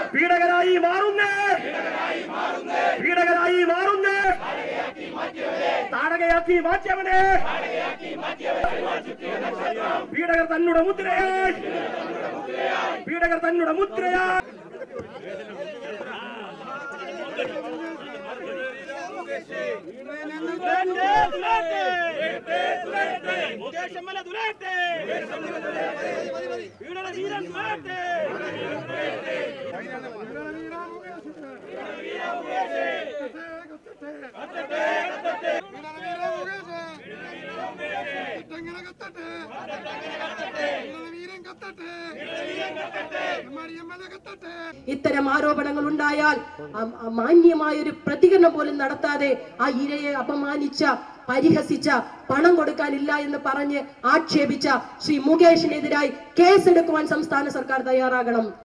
പീഡകരായി മാറുന്നേ പീഡകരായി മാറുന്നേ താടകയാക്കി മാറ്റിയവനെ പീഡകർ തന്നുടെ മുദ്രയായി പീഡകർ തന്നുടെ മുദ്രയായി മുകേഷമ്മല ദുരട്ടെ പീഡന ധീരൻ ദുരട്ടെ ഇട്ടങ്ങനെ കത്തട്ടെ വീരൻ കത്തട്ടെ മറിയമ്മല കത്തട്ടെ ഇത്തരം ആരോപണങ്ങൾ ഉണ്ടായാൽ അ- അ- മാന്യമായൊരു പ്രതികരണം പോലും നടത്താതെ ആ ഇരയെ അപമാനിച്ച പരിഹസിച്ച പണം കൊടുക്കാനില്ല എന്ന് പറഞ്ഞ് ആക്ഷേപിച്ച ശ്രീ മുകേഷിനെതിരായി കേസെടുക്കുവാൻ സംസ്ഥാന സർക്കാർ തയ്യാറാകണം